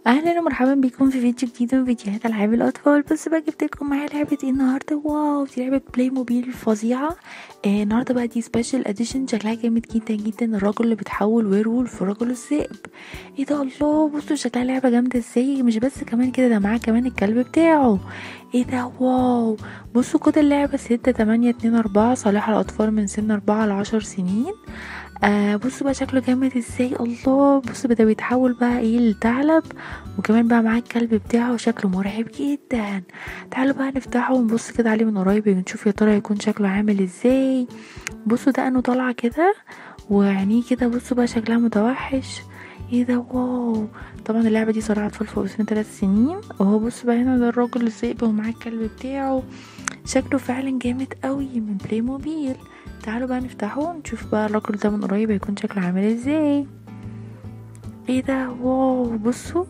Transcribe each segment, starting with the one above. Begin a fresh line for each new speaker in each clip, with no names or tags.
اهلا ومرحبا بكم في فيديو جديد من فيديوهات العاب الاطفال بس بقى جبت لكم معايا لعبه ايه النهارده واو دي لعبه بلاي موبيل فظيعه آه النهارده بقى دي سبيشال اديشن شكلها جامد جدا جدا الراجل اللي بيتحول ويرولف ورجل الذئب ايه ده الله بصوا شكلها لعبه جامده ازاي مش بس كمان كده ده معاه كمان الكلب بتاعه ايه ده واو بصوا كود اللعبه ستة تمانية اتنين اربعة صالحة للاطفال من سن اربعة لعشر سنين آه بصوا بقى شكله جامد ازاي الله بصوا ده بيتحول بقى ايه لثعلب وكمان بقى معاه الكلب بتاعه شكله مرعب جدا تعالوا بقى نفتحه ونبص كده عليه من قريب ونشوف يا ترى يكون شكله عامل ازاي بصوا ده انه طالعه كده وعينيه كده بصوا بقى شكلها متوحش ايه ده واو طبعا اللعبه دي صراحه اطفال فوق سن ثلاث سنين وهو بص بقى هنا ده الراجل الذئب ومعاه الكلب بتاعه شكله فعلا جامد قوي من بلاي موبيل تعالوا بقى نفتحه ونشوف بقى الراجل ده من قريب هيكون شكله عامل ازاي ايه ده واو بصوا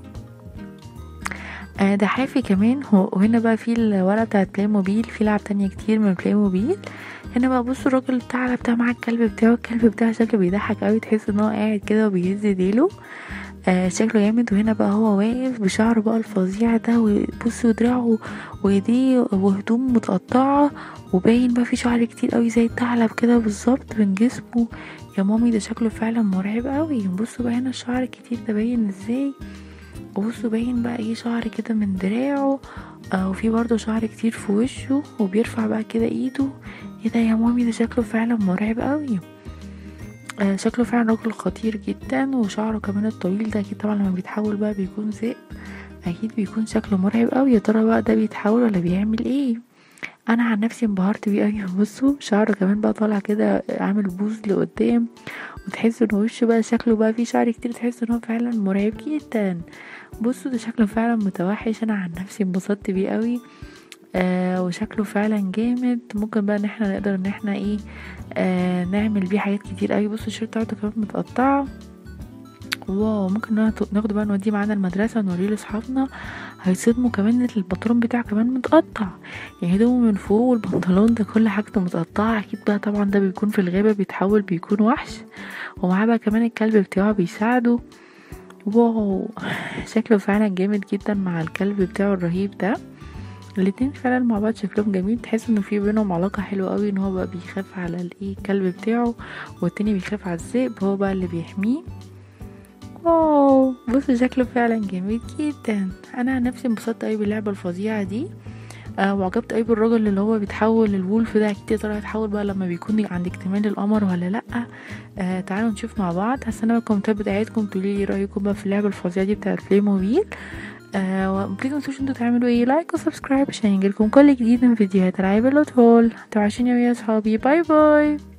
آه ده حافي كمان هو وهنا بقى في الورقه بتاعت بلاي موبيل في لعب تانية كتير من بلاي موبيل هنا بقى بصوا الراجل الثعلب بتاع مع الكلب بتاعه الكلب بتاعه شكله بيضحك قوي تحس ان هو قاعد كده وبيهز ديله آه شكله جامد وهنا بقى هو واقف بشعره بقى الفظيع ده وبصوا دراعه وايديه وهدوم متقطعه وباين بقى في شعر كتير قوي زي الثعلب كده بالظبط من جسمه يا مامي ده شكله فعلا مرعب قوي بصوا بقى هنا الشعر الكتير ده باين ازاي وبصوا باين بقى ايه شعر كده من دراعه آه وفي برضه شعر كتير في وشه وبيرفع بقى كده ايده ايه ده يا مامي ده شكله فعلا مرعب قوي آه شكله فعلا راجل خطير جدا وشعره كمان الطويل ده اكيد طبعا لما بيتحول بقى بيكون ذئب اكيد بيكون شكله مرعب قوي يا ترى بقى ده بيتحول ولا بيعمل ايه انا عن نفسي انبهرت بيه قوي بصوا شعره كمان بقى طالع كده عامل بوز لقدام وتحس ان وشه بقى شكله بقى فيه شعر كتير تحس ان هو فعلا مرعب جدا بصوا ده شكله فعلا متوحش انا عن نفسي انبسطت بيه قوي آه وشكله فعلا جامد ممكن بقى ان احنا نقدر ان احنا ايه آه نعمل بيه حاجات كتير قوي بصوا الشيرت بتاعته كمان متقطعه واو ممكن ناخده بقى نوديه معانا المدرسة ونوريه لاصحابنا هيصدموا كمان ان البنطلون بتاعه كمان متقطع يعني هدومه من فوق والبنطلون ده كل حاجته متقطعة اكيد بقى طبعا ده بيكون في الغابة بيتحول بيكون وحش ومعاه بقى كمان الكلب بتاعه بيساعده واو شكله فعلا جامد جدا مع الكلب بتاعه الرهيب ده الاتنين فعلا مع بعض شكلهم جميل تحس انه في بينهم علاقة حلوة قوي ان هو بقى بيخاف على الايه الكلب بتاعه والتاني بيخاف على الذئب هو بقى اللي بيحميه واو بصوا شكله فعلا جميل جدا انا عن نفسي انبسطت قوي باللعبه الفظيعه دي آه وعجبت قوي بالراجل اللي هو بيتحول للولف ده اكيد يا ترى هيتحول بقى لما بيكون عند اكتمال القمر ولا لا آه تعالوا نشوف مع بعض هستنى الكومنتات بتاعتكم تقولي لي رايكم بقى في اللعبه الفظيعه دي بتاعت بلاي موبيل آه وبليز متنسوش انتوا تعملوا ايه لايك وسبسكرايب عشان يجيلكم كل جديد من فيديوهات العاب الاطفال توعشوني يا اصحابي باي باي